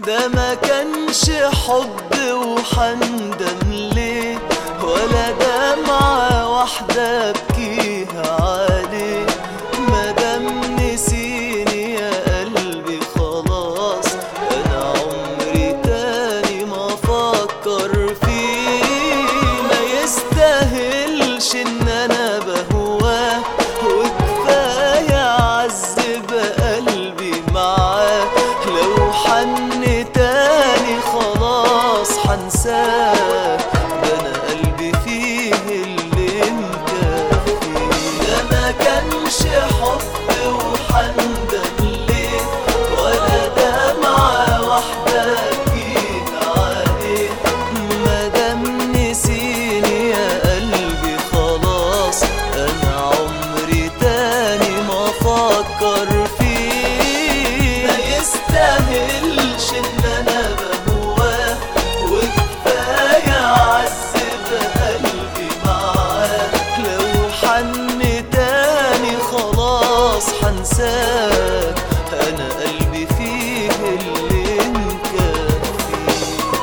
ده ما كانش حب وحندم ليه ولا دمعة واحدة ابكيها عليه مادام نسيني يا قلبي خلاص انا عمري تاني ما افكر فيه ما يستاهلش ان انا بهواه وكفايه اعذب قلبي معاه لو حن تاني خلاص حنساه ده انا قلبي فيه اللي مكفيه ده ما كانش حب وحندم ليه ولا دمعة واحدة جيت عليه مادام نسيني يا قلبي خلاص انا عمري تاني ما افكر فيه ما يستاهلش ان انا بهواه وكفايه اعذب قلبي معاه لو حن تاني خلاص حنساك انا قلبي فيه اللي مكفيه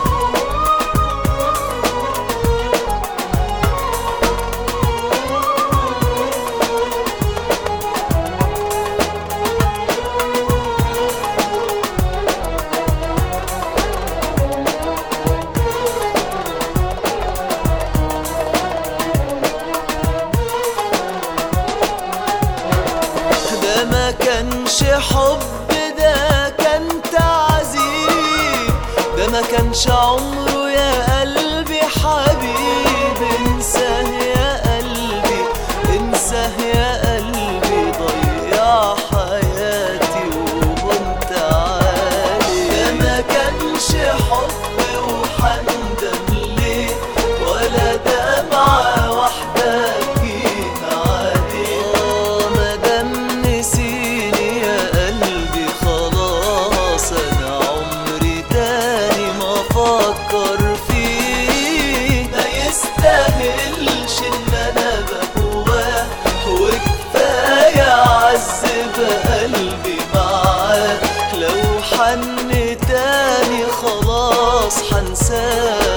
ده ما كانش حب ده كان تعذيب ده ما كانش عمره يا قلبي حبيب انساه يا قلبي انساه يا قلبي ضيع حياتي وهنت عليه ده ما كانش حب وحندم ليه ولا دمعة واحدة جيت عليه آه مادام نسيني يا قلبي خلاص انا عمري تاني ما افكر فيه ما يستاهلش ان انا بهواه وكفايه اعذب قلبي معاه لو حن تاني خلاص حنساه